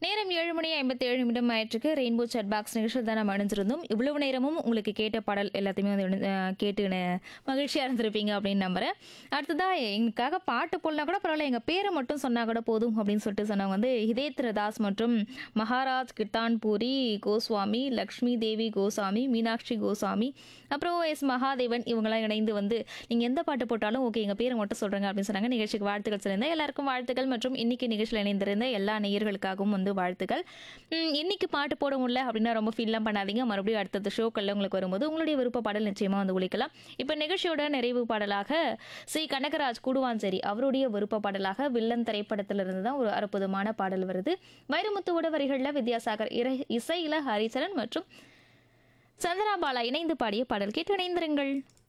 நேரம் ஏழு மணி ஐம்பத்தி ஏழு நிமிடம் ஆயிற்றுக்கு ரெயின்போ chat பாக்ஸ் நிகழ்ச்சியில் தான் நம்ம அணிஞ்சிருந்தோம் இவ்வளவு நேரமும் உங்களுக்கு கேட்ட பாடல் எல்லாத்தையுமே வந்து இணை- அஹ் கேட்டு ந- மகிழ்ச்சியா இருந்திருப்பீங்க அப்படின்னு நம்புறேன் அடுத்ததா எங்களுக்காக பாட்டு போடலாம் கூட பரவாயில்ல எங்க பேரை மட்டும் சொன்னா கூட போதும் அப்படின்னு சொல்லிட்டு சொன்னவங்க வந்து ஹிதேந்திர தாஸ் மற்றும் மகாராஜ் கிட்டான்பூரி கோஸ்வாமி லக்ஷ்மி தேவி கோசாமி மீனாட்சி கோசாமி அப்புறம் எஸ் மகாதேவன் இவங்கெல்லாம் இணைந்து வந்து நீங்கள் எந்த பாட்டு போட்டாலும் ஓகே எங்கள் பேரை மட்டும் சொல்கிறேங்க அப்படின்னு சொன்னாங்க நிகழ்ச்சிக்கு வாழ்த்துக்கள் சொல்லியிருந்தேன் எல்லாருக்கும் வாழ்த்துக்கள் மற்றும் இன்னைக்கு நிகழ்ச்சியில் இணைந்திருந்த எல்லா நேயர்களுக்காகவும் வந்து வாழ்த்துக்கள் உம், இன்னைக்கு பாட்டு போட முடியல அப்படின்னா ரொம்ப ஃபீல்லாம் பண்ணாதீங்க மறுபடியும் அடுத்தது ஷோக்கள்ல உங்களுக்கு வரும்போது உங்களுடைய விருப்ப பாடல் நிச்சயமாக வந்து ஒழிக்கலாம் இப்போ நிகழ்ச்சியோட நிறைவு பாடலாக ஸ்ரீ கனகராஜ் கூடுவாஞ்சேரி அவருடைய விருப்ப பாடலாக வில்லன் திரைப்படத்திலிருந்து தான் ஒரு அற்புதமான பாடல் வருது வைரமுத்துவோட வரிகளில் வித்யாசாகர் இறை இசையில ஹரிச்சரன் மற்றும் சந்திராபாலா இணைந்து பாடிய பாடல் கேட்டு இணைந்திருங்கள்